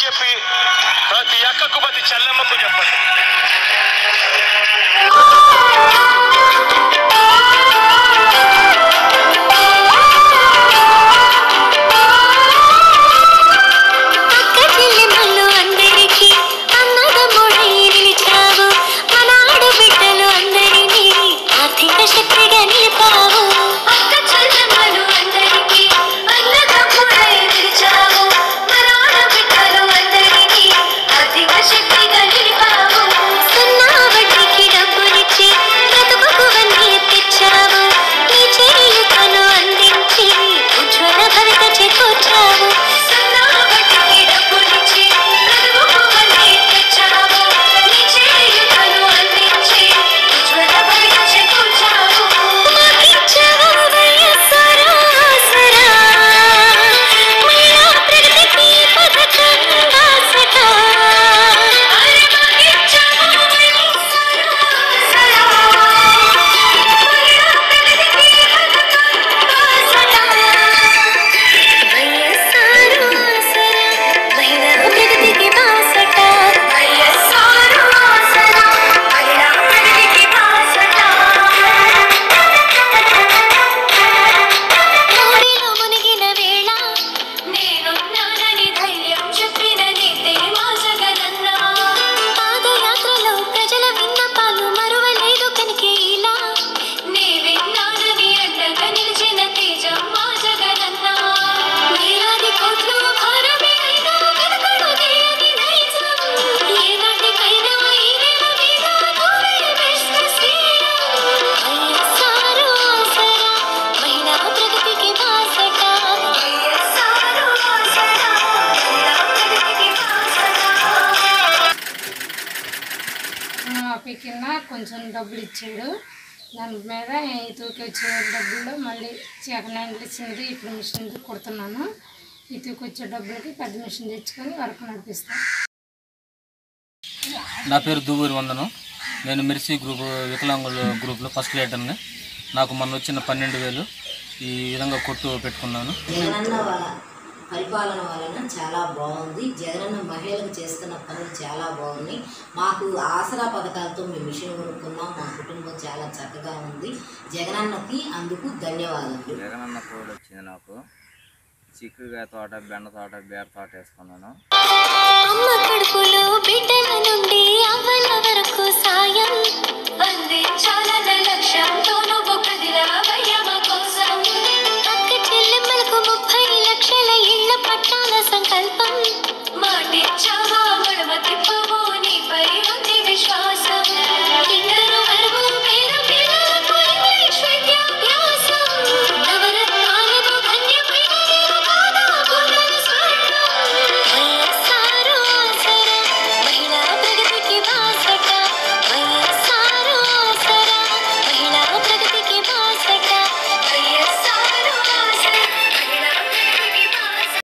చెప్పి ప్రతి అక్కకు ప్రతి చెల్లెమ్మకు చెప్పండి అక్క చెల్లెమ్మలు అందరికీ అన్నదమ్ముడై నిలిచావు మన ఆడబిడ్డలు అందరినీ ఆర్థిక శక్తిగా నిలిపావు అక్క చెల్లెమ్మలు అందరికీ అన్నదమ్ముడై నిలిచావు మన ఆడబిడ్డలు అందరినీ ఆర్థిక శక్తిగా నిలిపావు సున్నా వడ్డీకి డబ్బులిచ్చి బ్రతుకుకు అన్నీ తెచ్చావు నీ చేయుతను అందించి ఉజ్వల భవిత చేకూర్చావు సున్నా వడ్డీకి డబ్బులిచ్చి బ్రతుకుకు అన్నీ తెచ్చావు నీ చేయుతను అందించి ఉజ్వల భవిత చేకూర్చావు మాకిచ్చావు వయస్సురా ఆసరా మహిళా ప్రగతికి పథకం బాసటా అరే మాకిచ్చావు వయస్సురా ఆసరా మహిళా ప్రగతికి పథకం బాసటా వయస్సారు ఆసరా మహిళా ప్రగతికి బాసట వయస్సారు ఆసరా మహిళా ప్రగతికి బాసట ఊరిలో మునిగిన వేళ నేనున్నానని ధైర్యం చెప్పిన నీతే మా జగనన్న పాదయాత్రలో ప్రజల విన్నపాలు మరువలేదు కనుకే ఇలా నే విన్నానని అండగా నిలిచిన తేజం మా జగనన్న వేలాది కోట్లు భారమే అయినా వెనకడుగేయని నైజం ఏ నాటికైనా ఈ నేల మీద నువ్వే బెస్ట్ సీఎం వైఎస్ఆర్ ఆసరా మహిళా ప్రగతికి బాసట వైఎస్ఆర్ ఆసరా మహిళా ప్రగతికి బాసట అప్పి కింద కొంచెం డబ్బులు ఇచ్చాడు దాని మీద ఈ తూకి వచ్చే డబ్బుల్లో మళ్ళీ సెకండ్ హ్యాండ్ చిన్నది ఇప్పుడు మిషన్ కుడుతున్నాను ఈ తూకి వచ్చే డబ్బులకి పెద్ద మిషన్ తెచ్చుకొని వర్క్ నడిపిస్తాను నా పేరు దువ్వూరి వందనం నేను మిర్చి గ్రూప్ వికలాంగుల గ్రూప్లో ఫస్ట్ లీడర్ని నాకు మొన్న వచ్చిన పన్నెండు వేలు ఈ విధంగా కొట్టు పెట్టుకున్నాను జగనన్న వల్ల పరిపాలన వలన చాలా బాగుంది జగనన్న మహిళలకు చేస్తున్న పనులు చాలా బాగున్నాయి మాకు ఆసరా పథకాలతో మేము మిషన్ కొనుక్కున్నాం మా కుటుంబం చాలా చక్కగా ఉంది జగనన్నకి అందుకు ధన్యవాదాలు జగనన్న కోడ్ వచ్చింది నాకు చిక్కుగా తోట బెండ తోట బీర తోట వేసుకున్నాను అమ్మ కడుపులో బిడ్డల నుండి అవ్వల వరకు సాయం అందించాలన్న లక్ష్యంతో నువ్వు కదిలా